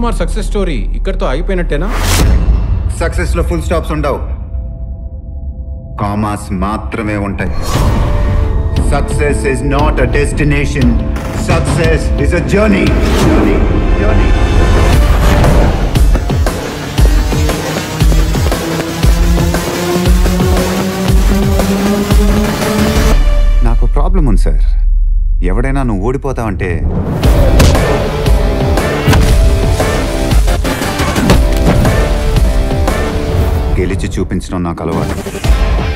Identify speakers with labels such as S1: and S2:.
S1: Kumar success story ఇక్కడితో అయిపోయినట్టేనా
S2: success లో ఫుల్ స్టాప్స్ ఉండవు కామాస్ మాత్రమే ఉంటాయి success is not a destination success is a journey journey journey నాకు ప్రాబ్లం ఉంది సార్ ఎవడైనా నువ్వు ఓడిపోతావంటే గెలిచి చూపించడం నాకు అలవాటు